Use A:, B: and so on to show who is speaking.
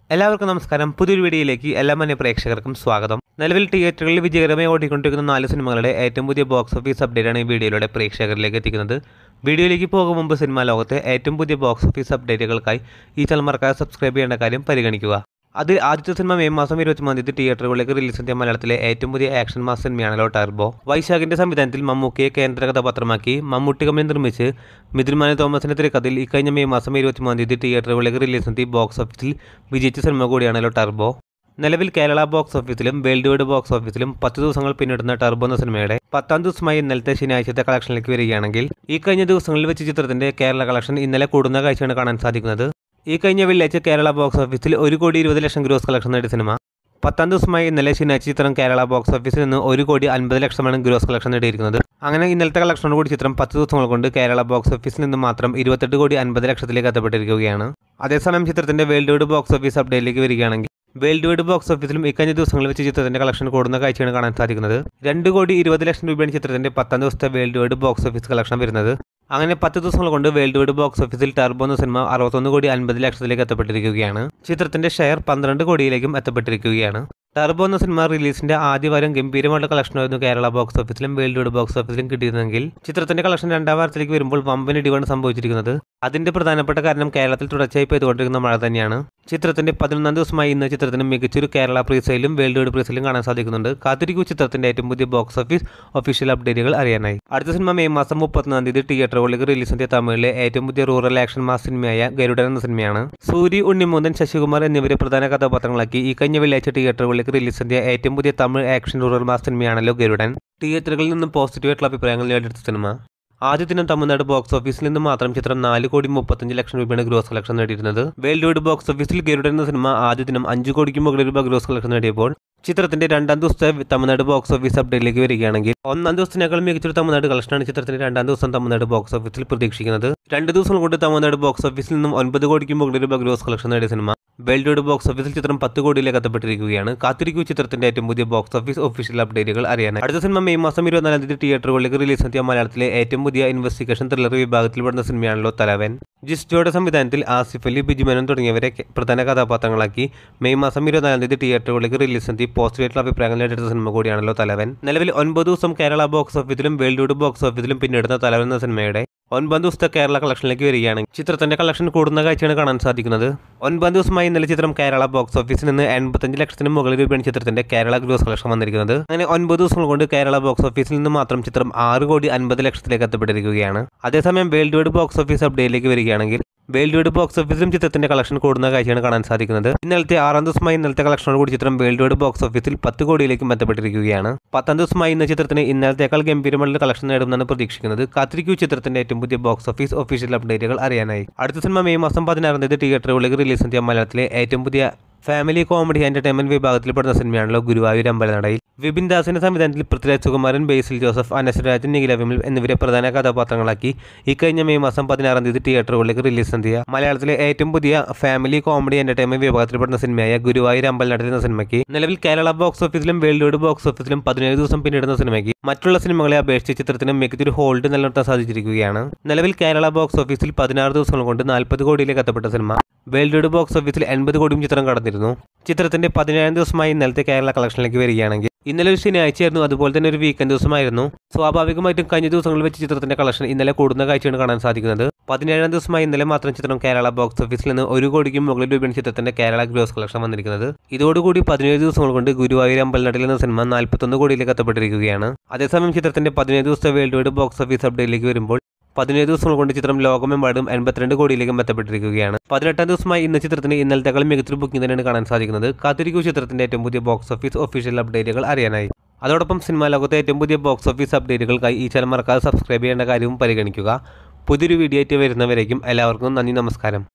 A: എല്ലാവർക്കും നമസ്കാരം പുതിയൊരു വീഡിയോയിലേക്ക് എല്ലാ മന്യ പ്രേക്ഷകർക്കും സ്വാഗതം നിലവിൽ തിയേറ്ററുകളിൽ വിജയകരമായി ഓടിക്കൊണ്ടിരിക്കുന്ന നാല് സിനിമകളുടെ ഏറ്റവും പുതിയ ബോക്സ് ഓഫീസ് അപ്ഡേറ്റാണ് ഈ വീഡിയോയിലൂടെ പ്രേക്ഷകരിലേക്ക് എത്തിക്കുന്നത് വീഡിയോയിലേക്ക് പോകും മുമ്പ് സിനിമാ ലോകത്തെ ഏറ്റവും പുതിയ ബോക്സ് ഓഫീസ് അപ്ഡേറ്റുകൾക്കായി ഈ ചാനൽ മറക്കാതെ സബ്സ്ക്രൈബ് ചെയ്യേണ്ട കാര്യം പരിഗണിക്കുക അതിൽ ആദ്യത്തെ സിനിമ മെയ് മാസം ഇരുപത്തിമൂന്നാം തീയതി തിയേറ്ററുകളിലേക്ക് റിലീസ് ചെയ്ത മലയാളത്തിലെ ഏറ്റവും പുതിയ ആക്ഷൻ മാസ് സിനിമയാണല്ലോ ടർബോ വൈശാഖിന്റെ സംവിധാനത്തിൽ മമ്മൂക്കയെ കേന്ദ്ര കഥാപാത്രമാക്കി മമ്മൂട്ടി കമ്പനി നിർമ്മിച്ച് മിഥുൻ മാനി തോമസിന്റെ തിരക്കഥയിൽ ഇക്കഴിഞ്ഞ മെയ് മാസം ഇരുപത്തിമൂന്നാം തീയതി തിയേറ്ററുകളിലേക്ക് റിലീസ് ചെയ്ത ബോക്സ് ഓഫീസിൽ വിജയിച്ച സിനിമ കൂടിയാണല്ലോ ടർബോ നിലവിൽ കേരള ബോക്സ് ഓഫീസിലും വേൾഡ് വൈഡ് ബോക്സ് ഓഫീസിലും പത്ത് ദിവസങ്ങൾ പിന്നിടുന്ന ടർബോ എന്ന സിനിമയുടെ പത്താം ദിവസമായി ഇന്നലത്തെ ശനിയാഴ്ചത്തെ കളക്ഷനിലേക്ക് വരികയാണെങ്കിൽ ഈ കഴിഞ്ഞ ദിവസങ്ങളിൽ വെച്ച് ചിത്രത്തിന്റെ കേരള കളക്ഷൻ ഇന്നലെ കൂടുന്ന കാഴ്ചയാണ് കാണാൻ സാധിക്കുന്നത് ഈ കഴിഞ്ഞ വെള്ളിയാഴ്ച കേരള ബോക്സ് ഓഫീസിൽ ഒരു കോടി ഇരുപത് ലക്ഷം ഗ്രോസ് കളക്ഷൻ നേടിയ സിനിമ പത്താം ദിവസമായി ഇന്നലെ ശനിയാഴ്ച ചിത്രം കേരള ബോക്സ് ഓഫീസിൽ നിന്ന് ഒരു കോടി അൻപത് ലക്ഷമാണ് ഗ്രോസ് കളക്ഷൻ നേടിയിരിക്കുന്നത് അങ്ങനെ ഇന്നലത്തെ കളക്ഷനോട് കൂടി ചിത്രം പത്ത് ദിവസങ്ങൾ കൊണ്ട് കേരള ബോക്സ് ഓഫീസിൽ നിന്ന് മാത്രം ഇരുപത്തെട്ട് കോടി അൻപത് ലക്ഷത്തിലേക്ക് എത്തപ്പെട്ടിരിക്കുകയാണ് അതേസമയം ചിത്രത്തിന്റെ വേൾഡ് വൈഡ് ബോക്സ് ഓഫീസ് അപ്ഡേറ്റിലേക്ക് വരികയാണെങ്കിൽ വേൾഡ് വൈഡ് ബോക്സ് ഓഫീസിലും ഇക്കഴിഞ്ഞ ദിവസങ്ങളിൽ വെച്ച് ചിത്രത്തിന്റെ കളക്ഷൻ കൂടുന്ന കാഴ്ചയാണ് കാണാൻ സാധിക്കുന്നത് രണ്ട് കോടി ഇരുപത് ലക്ഷം രൂപയാണ് ചിത്രത്തിന്റെ പത്താം ദിവസത്തെ world wide box office collection വരുന്നത് അങ്ങനെ പത്ത് ദിവസങ്ങൾ കൊണ്ട് വേൾഡ് വൈഡ് ബോക്സ് ഓഫീസിൽ ടർബോ എന്ന സിനിമ അറുപത്തൊന്ന് കോടി അൻപത് ലക്ഷത്തിലേക്ക് എത്തപ്പെട്ടിരിക്കുകയാണ് ചിത്രത്തിന്റെ ഷെയർ പന്ത്രണ്ട് കോടിയിലേക്കും എത്തപ്പെട്ടിരിക്കുകയാണ് ടർബോ എന്ന സിനിമ റിലീസിന്റെ ആദ്യ വാരം ഗംഭീരമായിട്ട് കളക്ഷനായിരുന്നു കേരള ബോക്സ് ഓഫീസിലും വേൾഡ് വൈഡ് ബോക്സ് ഓഫീസിലും കിട്ടിയിരുന്നെങ്കിൽ ചിത്രത്തിന്റെ കളക്ഷൻ രണ്ടാം വാരത്തിലേക്ക് വരുമ്പോൾ വമ്പൻ ഇടിവാണ് സംഭവിച്ചിരിക്കുന്നത് അതിന്റെ പ്രധാനപ്പെട്ട കാരണം കേരളത്തിൽ തുടർച്ചയായി പെയ്തുകൊണ്ടിരിക്കുന്ന മഴ തന്നെയാണ് ചിത്രത്തിന്റെ പതിനൊന്നാം ദിവസമായി ഇന്ന് ചിത്രത്തിന് മികച്ചൊരു കേരള പ്രീസെയിലും വേൾഡ് വൈഡ് പ്രീസെയിലും കാണാൻ സാധിക്കുന്നുണ്ട് കാത്തിരിക്കൂ ചിത്രത്തിന്റെ ഏറ്റവും പുതിയ ബോക്സ് ഓഫീസ് ഒഫീഷ്യൽ അപ്ഡേറ്റുകൾ അറിയാനായി അടുത്ത സിനിമ മെയ് മാസം മുപ്പത്തൊന്നാം തീയതി തിയേറ്ററുകളിലേക്ക് റിലീസ് ചെയ്ത തമിഴിലെ ഏറ്റവും പുതിയ റൂറൽ ആക്ഷൻ മാസ് സിനിമയായ ഗരുഡൻ എന്ന സിനിമയാണ് സൂരി ഉണ്ണിമുന്തൻ ശശികുമാർ എന്നിവരെ പ്രധാന കഥാപാത്രങ്ങളാക്കി ഈ കഴിഞ്ഞ വെള്ളിയാഴ്ച തിയേറ്ററുകളിലേക്ക് റിലീസ് ചെയ്ത ഏറ്റവും പുതിയ തമിഴ് ആക്ഷൻ റൂറൽ മാസ് സിനിമയാണല്ലോ ഗരുഡൻ തിയേറ്ററുകളിൽ നിന്നും പോസിറ്റീവായിട്ടുള്ള അഭിപ്രായങ്ങൾ നേടിയെടുത്ത സിനിമ ആദ്യ ദിനം തമിഴ്നാട് ബോക്സ് ഓഫീസിൽ നിന്ന് മാത്രം ചിത്രം നാല് കോടി മുപ്പത്തഞ്ച് ലക്ഷം രൂപയാണ് ഗ്രോസ് കളക്ഷൻ നേടിയിരുന്നത് വേൾഡ് വൈഡ് ബോക്സ് ഓഫീസിൽ ഗരുഡൻ എന്ന സിനിമ ആദ്യ ദിനം അഞ്ച് കോടിക്ക് മുകളിൽ രൂപ ഗ്രോസ് കളക്ഷൻ നേടിയപ്പോൾ ചിത്രത്തിന്റെ രണ്ടാം ദിവസത്തെ തമിഴ്നാട് ബോക്സ് ഓഫീസ് അപ്ഡേറ്റിലേക്ക് വരികയാണെങ്കിൽ ഒന്നാം ദിവസത്തിനേക്കാൾ മികച്ചൊരു തമിഴ്നാട് കളക്ഷനാണ് ചിത്രത്തിന്റെ രണ്ടാം ദിവസം തമിഴ്നാട് ബോക്സ് ഓഫീസിൽ പ്രതീക്ഷിക്കുന്നത് രണ്ട് ദിവസം കൊണ്ട് തമിഴ്നാട് ബോക്സ് ഓഫീസിൽ നിന്നും ഒൻപത് കോടിക്ക് മുകളിൽ രൂപ ഗ്രോസ് കളക്ഷൻ നേടിയ സിനിമ വേൾഡ് വൈഡ് ബോക്സ് ഓഫീസിൽ ചിത്രം പത്ത് കോടിയിലേക്ക് എത്തപ്പെട്ടിരിക്കുകയാണ് കാത്തിരിക്കൂ ചിത്രത്തിന്റെ ഏറ്റവും പുതിയ ബോക്സ് ഓഫീസ് ഒഫീഷ്യൽ അപ്ഡേറ്റുകൾ അറിയാനായി അടുത്ത സിനിമ മെയ് മാസം ഇരുപത്തിനാലാം തീയതി തിയേറ്ററുകളിലേക്ക് റിലീസ് എത്തിയ മലയാളത്തിലെ ഏറ്റവും പുതിയ ഇൻവെസ്റ്റിഗേഷൻ ത്രില്ലർ വിഭാഗത്തിൽപ്പെടുന്ന സിനിമയാണല്ലോ തലവൻ ജിസ്റ്റോയുടെ സംവിധാനത്തിൽ ആസിഫ് അലി ബിജുമേനോൻ തുടങ്ങിയവരെ കെ- പ്രധാന കഥാപാത്രങ്ങളാക്കി മെയ് മാസം ഇരുപത്തിനാലാം തീയതി തിയേറ്ററുകളിലേക്ക് റിലീസ് എത്തി പോസിറ്റീവായിട്ടുള്ള അഭിപ്രായങ്ങൾ നേടിയെടുത്ത സിനിമ കൂടിയാണല്ലോ തലവൻ നിലവിൽ ഒൻപത് ദിവസം കേരള ബോക്സ് ഓഫീസിലും വേൾഡ് വൈഡ് ബോക്സ് ഓഫീസിലും പിന്നിടുന്ന തലവൻ എന്ന സിനിമയുടെ ഒൻപത് ദിവസത്തെ കേരള കളക്ഷനിലേക്ക് വരികയാണെങ്കിൽ ചിത്രത്തിന്റെ കളക്ഷൻ കൂടുന്ന കാഴ്ചയാണ് കാണാൻ സാധിക്കുന്നത് ഒൻപത് ദിവസമായി ഇന്നലെ ചിത്രം കേരള ബോക്സ് ഓഫീസിൽ നിന്ന് എൺപത്തഞ്ച് ലക്ഷത്തിന് മുകളിൽ രൂപയാണ് ചിത്രത്തിന്റെ കേരള ഗ്രോസ് കളക്ഷൻ വന്നിരിക്കുന്നത് അങ്ങനെ ഒൻപത് ദിവസങ്ങൾ കൊണ്ട് കേരള ബോക്സ് ഓഫീസിൽ നിന്ന് മാത്രം ചിത്രം ആറ് കോടി അൻപത് ലക്ഷത്തിലേക്ക് എത്തപ്പെട്ടിരിക്കുകയാണ് അതേസമയം വേൾഡ് വൈഡ് ബോക്സ് ഓഫീസ് അപ്ഡേറ്റിലേക്ക് വരികയാണെങ്കിൽ വേൾഡ് വൈഡ് ബോക്സ് ഓഫീസിലും ചിത്രത്തിന്റെ കളക്ഷൻ കൂടുന്ന കാഴ്ചയാണ് കാണാൻ സാധിക്കുന്നത് ഇന്നലത്തെ ആറാം ദിവസമായി ഇന്നലത്തെ കളക്ഷനോട് കൂടി ചിത്രം വേൾഡ് വൈഡ് ബോക്സ് ഓഫീസിൽ പത്ത് കോടിയിലേക്കും എത്തപ്പെട്ടിരിക്കുകയാണ് പത്താം ദിവസമായി ഇന്ന് ചിത്രത്തിന് ഇന്നലത്തേക്കാൾ ഗംഭീരമുള്ള കളക്ഷൻ നേടുമെന്നാണ് പ്രതീക്ഷിക്കുന്നത് കാത്തിരിക്കൂ ചിത്രത്തിന്റെ ഏറ്റവും പുതിയ ബോക്സ് ഓഫീസ് ഒഫീഷ്യൽ അപ്ഡേറ്റുകൾ അറിയാനായി അടുത്ത സിനിമ മെയ് മാസം പതിനാറാം തീയതി തിയേറ്ററുകളിലേക്ക് റിലീസ് ചെയ്ത മലയാളത്തിലെ ഏറ്റവും പുതിയ ഫാമിലി കോമഡി എന്റർടൈൻമെന്റ് വിഭാഗത്തിൽപ്പെടുന്ന സിനിമയാണല്ലോ ഗുരുവായൂർ അമ്പലനടയിൽ വിപിൻ ദാസിന്റെ സംവിധാനത്തിൽ പൃഥ്വിരാജ് സുകുമാരൻ ബേസിൽ ജോസഫ് അനശ്വരാജൻ നിഖില വിമൽ എന്നിവരെ പ്രധാന കഥാപാത്രങ്ങളാക്കി ഇക്കഴിഞ്ഞ മെയ് മാസം പതിനാറാം തീയതി തിയേറ്ററുകളിലേക്ക് റിലീസ് ചെയ്ത മലയാളത്തിലെ ഏറ്റവും പുതിയ ഫാമിലി കോമഡി എന്റർടൈൻമെന്റ് വിഭാഗത്തിൽപ്പെടുന്ന സിനിമയായ ഗുരുവായൂർ അമ്പലനടൽ എന്ന സിനിമയ്ക്ക് നിലവിൽ കേരള ബോക്സ് ഓഫീസിലും വേൾഡ് വൈഡ് ബോക്സ് ഓഫീസിലും പതിനേഴ് ദിവസം പിന്നിടുന്ന സിനിമയ്ക്ക് മറ്റുള്ള സിനിമകളെ അപേക്ഷിച്ച് ചിത്രത്തിന് മികച്ചൊരു ഹോൾഡ് നിലനിർത്താൻ സാധിച്ചിരിക്കുകയാണ് നിലവിൽ കേരള ബോക്സ് ഓഫീസിൽ പതിനാറ് ദിവസങ്ങൾ കൊണ്ട് നാൽപ്പത് കോടിയിലേക്ക് എത്തപ്പെട്ട സിനിമ വേൾഡ് വൈഡ് ബോക്സ് ഓഫീസിൽ എൺപത് കോടിയും ചിത്രം കടന്നിരുന്നു ചിത്രത്തിന്റെ പതിനേഴാം ദിവസമായി ഇന്നലത്തെ കേരള കളക്ഷനിലേക്ക് വരികയാണെങ്കിൽ ഇന്നലെ ഒരു ശനിയാഴ്ചയായിരുന്നു അതുപോലെ തന്നെ ഒരു വീക്കെൻഡ് ദിവസമായിരുന്നു സ്വാഭാവികമായിട്ടും കഴിഞ്ഞ ദിവസങ്ങളിൽ വെച്ച് ചിത്രത്തിന്റെ കളക്ഷൻ ഇന്നലെ കൂടുന്ന കാഴ്ചയാണ് കാണാൻ സാധിക്കുന്നത് പതിനേഴാം ദിവസമായി ഇന്നലെ മാത്രം ചിത്രം കേരള ബോക്സ് ഓഫീസിൽ നിന്ന് ഒരു കോടിക്കും മുകളിൽ രൂപയാണ് ചിത്രത്തിന്റെ കേരള ഗ്രോസ് കളക്ഷൻ വന്നിരിക്കുന്നത് ഇതോടുകൂടി പതിനേഴ് ദിവസങ്ങൾ കൊണ്ട് ഗുരുവായൂർ അമ്പലനടയിൽ എന്ന സിനിമ നാൽപ്പത്തൊന്ന് കോടിയിലേക്ക് എത്തപ്പെട്ടിരിക്കുകയാണ് അതേസമയം ചിത്രത്തിന്റെ പതിനേഴ് ദിവസത്തെ വേൾഡ് വൈഡ് ബോക്സ് ഓഫീസ് അപ്ഡേറ്റിലേക്ക് വരുമ്പോൾ പതിനേഴ് ദിവസങ്ങൾ കൊണ്ട് ചിത്രം ലോകമെമ്പാടും എൺപത്തിരണ്ട് കോടിയിലേക്കും എത്തപ്പെട്ടിരിക്കുകയാണ് പതിനെട്ടാം ദിവസമായി ഇന്ന് ചിത്രത്തിന് ഇന്നലത്തെക്കാളും മികച്ചൊരു ബുക്കിംഗ് തന്നെയാണ് കാണാൻ സാധിക്കുന്നത് കാത്തിരിക്കൂ ചിത്രത്തിന്റെ ഏറ്റവും പുതിയ ബോക്സ് ഓഫീസ് ഒഫീഷ്യൽ അപ്ഡേറ്റുകൾ അറിയാനായി അതോടൊപ്പം സിനിമാ ലോകത്തെ ഏറ്റവും പുതിയ ബോക്സ് ഓഫീസ് അപ്ഡേറ്റുകൾക്കായി ഈ ചാനൽ മറക്കാതെ സബ്സ്ക്രൈബ് ചെയ്യേണ്ട കാര്യവും പരിഗണിക്കുക പുതിയൊരു വീഡിയോ ആയിട്ട് വരുന്നവരേക്കും എല്ലാവർക്കും നന്ദി നമസ്കാരം